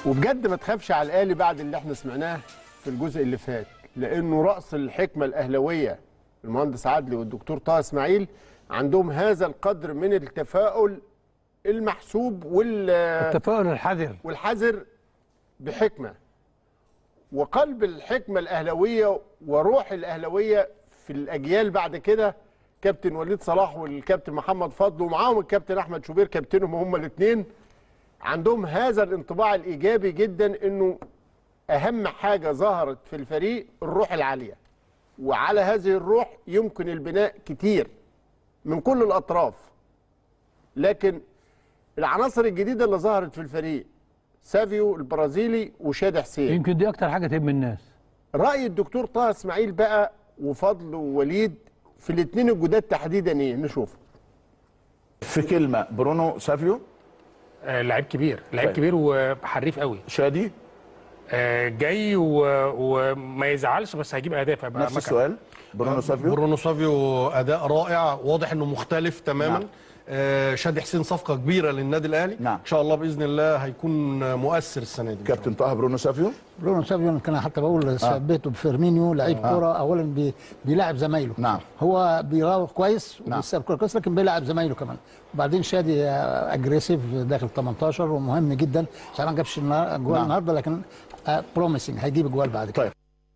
وبجد ما تخافش على الاهلي بعد اللي احنا سمعناه في الجزء اللي فات لانه راس الحكمه الاهلاويه المهندس عدلي والدكتور طه اسماعيل عندهم هذا القدر من التفاؤل المحسوب وال التفاؤل الحذر والحذر بحكمه وقلب الحكمه الاهلاويه وروح الاهلاويه في الاجيال بعد كده كابتن وليد صلاح والكابتن محمد فضل ومعاهم الكابتن احمد شوبير كابتنهم هم الاثنين عندهم هذا الانطباع الايجابي جدا انه اهم حاجه ظهرت في الفريق الروح العاليه وعلى هذه الروح يمكن البناء كتير من كل الاطراف لكن العناصر الجديده اللي ظهرت في الفريق سافيو البرازيلي وشادي حسين يمكن دي اكتر حاجه تهم الناس راي الدكتور طه اسماعيل بقى وفضل ووليد في الاثنين الجداد تحديدا ايه نشوف في كلمه برونو سافيو آه، لعيب كبير لعيب طيب. كبير وحريف قوي شادي آه، جاي و- وما يزعلش بس هيجيب اهداف هيبقى نفس مكان. السؤال برونو سافيو برونو سافيو اداء رائع واضح انه مختلف تماما نعم. آه شادي حسين صفقه كبيره للنادي الاهلي نعم. ان شاء الله باذن الله هيكون مؤثر السنه دي كابتن طه برونو سافيو برونو سافيو كان حتى بقول شبهته بفيرمينيو لعيب كوره اولا بي بيلاعب زمايله نعم. هو بيراوغ كويس نعم. وبيستلم كوره كويس لكن بيلاعب زمايله كمان وبعدين شادي اجريسيف داخل 18 ومهم جدا صحيح ما جابش النهار- جوال نعم. النهارده لكن بروميسنج هيجيب جوال بعد كده طيب.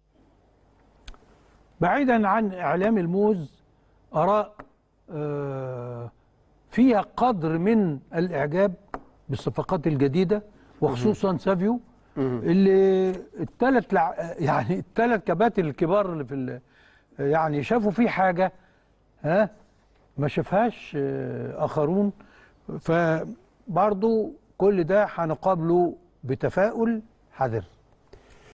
بعيدا عن اعلام الموز اراء آه، فيها قدر من الاعجاب بالصفقات الجديده وخصوصا سافيو اللي الثلاث لع... يعني الثلاث كباتن الكبار اللي في ال... يعني شافوا فيه حاجه ها ما شافهاش آه، اخرون فبرضو كل ده هنقابله بتفاؤل حذر